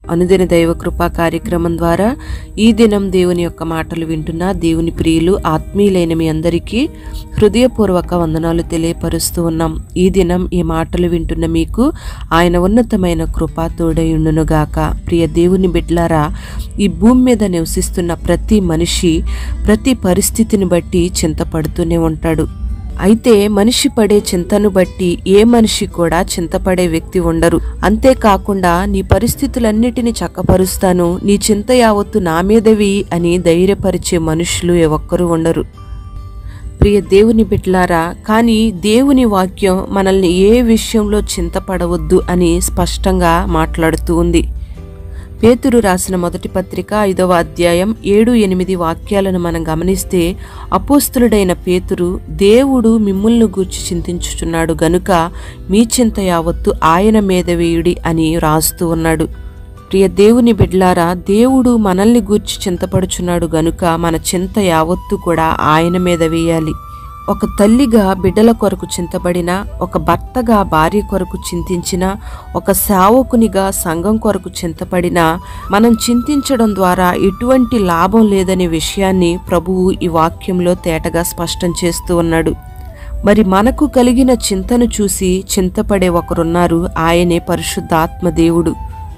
అనుదిన దైవ కృపా కార్యక్రమం ద్వారా ఈ దినం దేవుని యొక్క మాటలు వింటున్న దేవుని ప్రియులు ఆత్మీయులైన మీ అందరికీ హృదయపూర్వక వందనాలు తెలియపరుస్తూ ఉన్నాం ఈ దినం ఈ మాటలు వింటున్న మీకు ఆయన ఉన్నతమైన కృప తోడయుండునుగాక ప్రియ దేవుని బిడ్లారా ఈ భూమి మీద నివసిస్తున్న ప్రతి మనిషి ప్రతి పరిస్థితిని బట్టి చింతపడుతూనే ఉంటాడు అయితే మనిషి పడే చింతను బట్టి ఏ మనిషి కూడా చింతపడే వ్యక్తి ఉండరు అంతేకాకుండా నీ పరిస్థితులన్నిటిని చక్కపరుస్తాను నీ చింత యావత్తు నా మీదవి అని ధైర్యపరిచే మనుషులు ఏ ఒక్కరూ ఉండరు ప్రియ దేవుని బిడ్లారా కానీ దేవుని వాక్యం మనల్ని ఏ విషయంలో చింతపడవద్దు అని స్పష్టంగా మాట్లాడుతూ ఉంది పేతురు రాసిన మొదటి పత్రిక ఐదవ అధ్యాయం ఏడు ఎనిమిది వాక్యాలను మనం గమనిస్తే అపోస్తులుడైన పేతురు దేవుడు మిమ్ములను గూర్చి చింతించుచున్నాడు గనుక మీ చింత యావత్తు ఆయన మీద వేయుడి అని రాస్తూ ఉన్నాడు ప్రియ దేవుని బిడ్లారా దేవుడు మనల్ని గూర్చి చింతపడుచున్నాడు గనుక మన చింత యావత్తు కూడా ఆయన మీద వేయాలి ఒక తల్లిగా బిడ్డల కొరకు చింతబడిన ఒక భర్తగా భార్య కొరకు చింతించిన ఒక సేవకునిగా సంఘం కొరకు చింతపడిన మనం చింతించడం ద్వారా ఎటువంటి లాభం లేదనే విషయాన్ని ప్రభువు ఈ వాక్యంలో తేటగా స్పష్టం చేస్తూ ఉన్నాడు మరి మనకు కలిగిన చింతను చూసి చింతపడే ఒకరున్నారు ఆయనే పరిశుద్ధాత్మ దేవుడు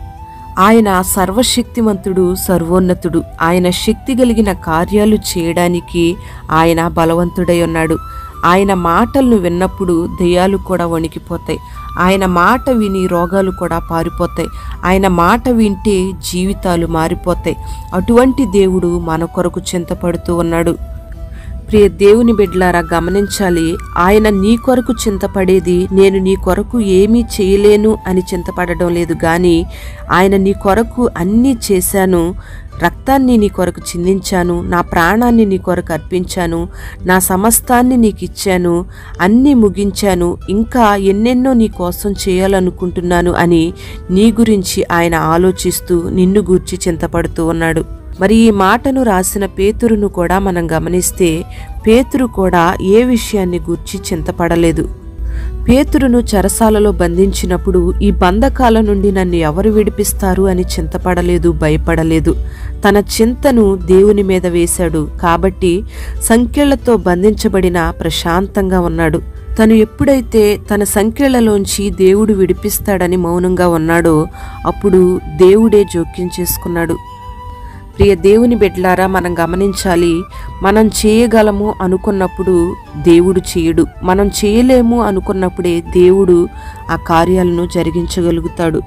ఆయన సర్వశక్తిమంతుడు సర్వోన్నతుడు ఆయన శక్తి కలిగిన కార్యాలు చేయడానికి ఆయన బలవంతుడై ఉన్నాడు ఆయన మాటలను విన్నప్పుడు దెయ్యాలు కూడా వణికిపోతాయి ఆయన మాట విని రోగాలు కూడా పారిపోతాయి ఆయన మాట వింటే జీవితాలు మారిపోతాయి అటువంటి దేవుడు మన కొరకు చింతపడుతూ ఉన్నాడు ప్రియ దేవుని బిడ్లారా గమనించాలి ఆయన నీ కొరకు చింతపడేది నేను నీ కొరకు ఏమీ చేయలేను అని చింతపడడం లేదు కానీ ఆయన నీ కొరకు అన్నీ చేశాను రక్తాన్ని నీ కొరకు చిందించాను నా ప్రాణాన్ని నీ కొరకు అర్పించాను నా సమస్తాన్ని నీకు ఇచ్చాను అన్నీ ముగించాను ఇంకా ఎన్నెన్నో నీ కోసం చేయాలనుకుంటున్నాను అని నీ గురించి ఆయన ఆలోచిస్తూ నిన్ను గూర్చి చింతపడుతూ ఉన్నాడు మరి ఈ మాటను రాసిన పేతురును కూడా మనం గమనిస్తే పేతురు కూడా ఏ విషయాన్ని గూర్చి చింతపడలేదు పేతురును చెరసాలలో బంధించినప్పుడు ఈ బంధకాల నుండి నన్ను ఎవరు విడిపిస్తారు అని చింతపడలేదు భయపడలేదు తన చింతను దేవుని మీద వేశాడు కాబట్టి సంఖ్యలతో బంధించబడిన ప్రశాంతంగా ఉన్నాడు తను ఎప్పుడైతే తన సంఖ్యలలోంచి దేవుడు విడిపిస్తాడని మౌనంగా ఉన్నాడో అప్పుడు దేవుడే జోక్యం చేసుకున్నాడు ప్రియ దేవుని బిడ్లారా మనం గమనించాలి మనం చేయగలము అనుకున్నప్పుడు దేవుడు చేయడు మనం చేయలేము అనుకున్నప్పుడే దేవుడు ఆ కార్యాలను జరిగించగలుగుతాడు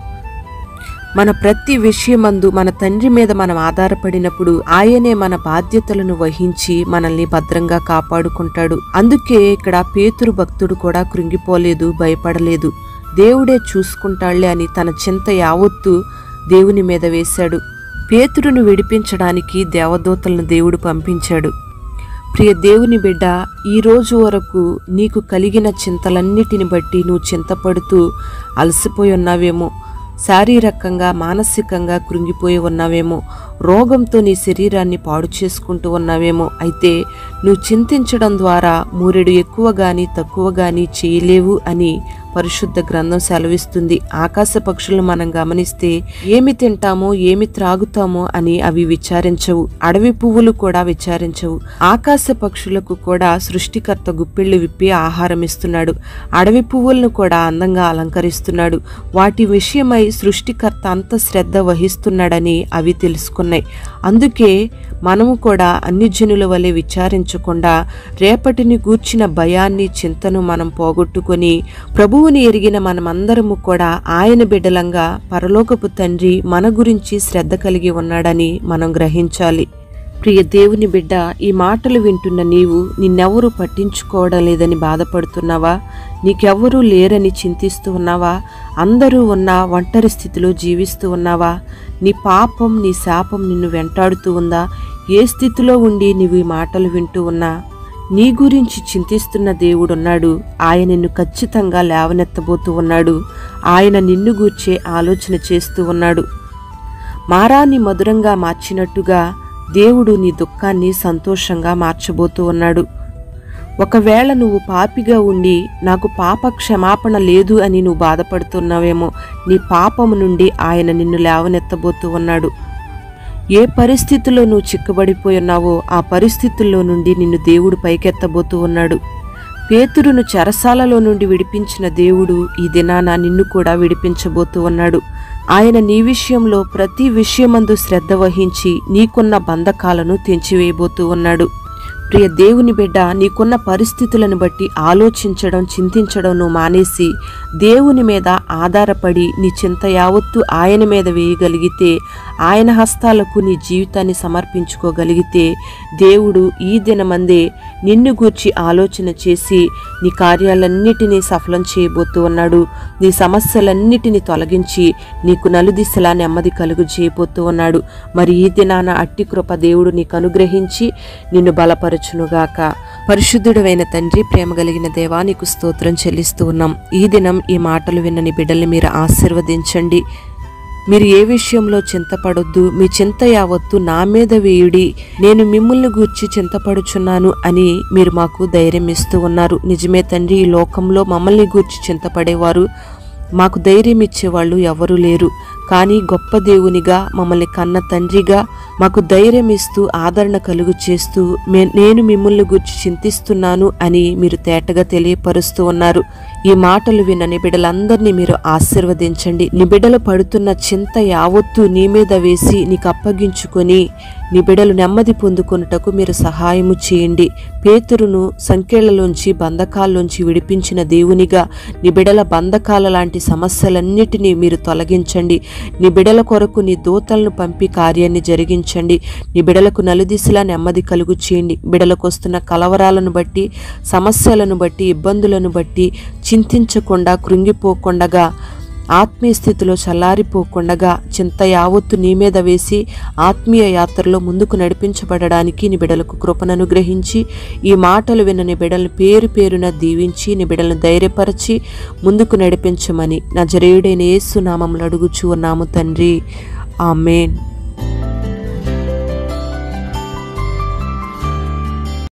మన ప్రతి విషయమందు మన తండ్రి మీద మనం ఆధారపడినప్పుడు ఆయనే మన బాధ్యతలను వహించి మనల్ని భద్రంగా కాపాడుకుంటాడు అందుకే ఇక్కడ పేతురు భక్తుడు కూడా కృంగిపోలేదు భయపడలేదు దేవుడే చూసుకుంటాళ్లే అని తన చింత యావత్తు దేవుని మీద వేశాడు పేతురును విడిపించడానికి దేవదూతలను దేవుడు పంపించాడు ప్రియ దేవుని బిడ్డ ఈ రోజు వరకు నీకు కలిగిన చింతలన్నిటిని బట్టి నువ్వు చింతపడుతూ అలసిపోయి ఉన్నావేమో శారీరకంగా మానసికంగా కృంగిపోయి ఉన్నావేమో రోగంతో నీ శరీరాన్ని పాడు చేసుకుంటూ ఉన్నావేమో అయితే నువ్వు చింతించడం ద్వారా మూరెడు ఎక్కువ గాని తక్కువ గాని చేయలేవు అని పరిశుద్ధ గ్రంథం సెలవిస్తుంది ఆకాశ పక్షులను మనం గమనిస్తే ఏమి తింటామో ఏమి త్రాగుతామో అని అవి విచారించవు అడవి పువ్వులు కూడా విచారించవు ఆకాశ పక్షులకు కూడా సృష్టికర్త గుప్పిళ్ళు విప్పి ఆహారం ఇస్తున్నాడు అడవి పువ్వులను కూడా అందంగా అలంకరిస్తున్నాడు వాటి విషయమై సృష్టికర్త అంత శ్రద్ధ వహిస్తున్నాడని అవి తెలుసుకున్నాయి అందుకే మనము కూడా అన్ని జనుల వలె విచారించకుండా రేపటిని గూర్చిన భయాన్ని చింతను మనం పోగొట్టుకొని ప్రభువుని ఎరిగిన మనమందరము కూడా ఆయన బిడ్డలంగా పరలోకపు తండ్రి మన గురించి శ్రద్ధ కలిగి ఉన్నాడని మనం గ్రహించాలి ప్రియ దేవుని బిడ్డ ఈ మాటలు వింటున్న నీవు నిన్నెవరూ పట్టించుకోవడం లేదని బాధపడుతున్నావా నీకెవ్వరూ లేరని చింతిస్తూ ఉన్నావా అందరూ ఉన్న ఒంటరి స్థితిలో జీవిస్తూ ఉన్నావా నీ పాపం నీ శాపం నిన్ను వెంటాడుతూ ఉందా ఏ స్థితిలో ఉండి నీవు ఈ మాటలు వింటూ ఉన్నా నీ గురించి చింతిస్తున్న దేవుడున్నాడు ఆయన నిన్ను ఖచ్చితంగా లేవనెత్తబోతూ ఉన్నాడు ఆయన నిన్ను గూర్చే ఆలోచన చేస్తూ ఉన్నాడు మారాన్ని మధురంగా మార్చినట్టుగా దేవుడు నీ దుఃఖాన్ని సంతోషంగా మార్చబోతూ ఉన్నాడు ఒకవేళ నువ్వు పాపిగా ఉండి నాకు పాప క్షమాపణ లేదు అని నువ్వు బాధపడుతున్నావేమో నీ పాపము నుండి ఆయన నిన్ను లేవనెత్తబోతూ ఉన్నాడు ఏ పరిస్థితుల్లో నువ్వు చిక్కబడిపోయి ఉన్నావో ఆ పరిస్థితుల్లో నుండి నిన్ను దేవుడు పైకెత్తబోతూ ఉన్నాడు పేతురును చెరసాలలో నుండి విడిపించిన దేవుడు ఈ దినాన నిన్ను కూడా విడిపించబోతూ ఉన్నాడు ఆయన నీ విషయంలో ప్రతి విషయమందు శ్రద్ధ వహించి నీకున్న బంధకాలను తెంచివేయబోతూ ఉన్నాడు ప్రియ దేవుని బిడ్డ నీకున్న పరిస్థితులను బట్టి ఆలోచించడం చింతించడం నువ్వు మానేసి దేవుని మీద ఆధారపడి నీ చింత యావత్తు ఆయన మీద వేయగలిగితే ఆయన హస్తాలకు నీ జీవితాన్ని సమర్పించుకోగలిగితే దేవుడు ఈ దినమందే నిన్ను గూర్చి ఆలోచన చేసి నీ కార్యాలన్నిటినీ సఫలం చేయబోతూ ఉన్నాడు నీ సమస్యలన్నిటినీ తొలగించి నీకు నలుదిశలా నెమ్మది కలుగు చేయబోతూ ఉన్నాడు మరి ఈ దినాన అట్టి కృప దేవుడు నీకు అనుగ్రహించి నిన్ను బలపరచునుగాక పరిశుద్ధుడైన తండ్రి ప్రేమ కలిగిన దేవా నీకు స్తోత్రం చెల్లిస్తూ ఉన్నాం ఈ దినం ఈ మాటలు విన్నని బిడ్డల్ని మీరు ఆశీర్వదించండి మీరు ఏ విషయంలో చింతపడొద్దు మీ చింత యావత్తు నా మీద వేయుడి నేను మిమ్మల్ని గూర్చి చింతపడుచున్నాను అని మీరు మాకు ధైర్యం ఇస్తూ ఉన్నారు నిజమే తండ్రి ఈ లోకంలో మమ్మల్ని గూర్చి చింతపడేవారు మాకు ధైర్యం ఇచ్చేవాళ్ళు ఎవరూ లేరు కానీ గొప్ప దేవునిగా మమ్మల్ని కన్న తండ్రిగా మాకు ధైర్యం ఇస్తూ ఆదరణ కలుగు చేస్తూ మే- నేను మిమ్మల్ని గురించి చింతిస్తున్నాను అని మీరు తేటగా తెలియపరుస్తూ ఉన్నారు ఈ మాటలు విన్న బిడ్డలందరినీ మీరు ఆశీర్వదించండి నీ బిడ్డలు పడుతున్న చింత యావత్తు నీ మీద వేసి నీకు అప్పగించుకొని నీ బిడ్డలు నెమ్మది పొందుకొనుటకు మీరు సహాయము చేయండి పేతురును సంఖ్యలలోంచి బంధకాల్లోంచి విడిపించిన దేవునిగా నీ బిడల బంధకాల లాంటి సమస్యలన్నిటినీ మీరు తొలగించండి నీ బిడల కొరకు నీ దూతలను పంపి కార్యాన్ని జరిగించండి నీ బిడలకు నలుదిశలా నెమ్మది కలుగు చేయండి బిడలకు వస్తున్న కలవరాలను బట్టి సమస్యలను బట్టి ఇబ్బందులను బట్టి చింతించకుండా కృంగిపోకుండగా ఆత్మీయ స్థితిలో చల్లారిపోకుండగా చింత యావత్తు నీ మీద వేసి ఆత్మీయ యాత్రలో ముందుకు నడిపించబడడానికి నీ బిడలకు కృపను అనుగ్రహించి ఈ మాటలు విన్న నీ బిడలను పేరు పేరున దీవించి నీ బిడలను ధైర్యపరచి ముందుకు నడిపించమని నా జరేయుడైన యేసు నామంలో అడుగుచూ ఉన్నాము తండ్రి ఆమెన్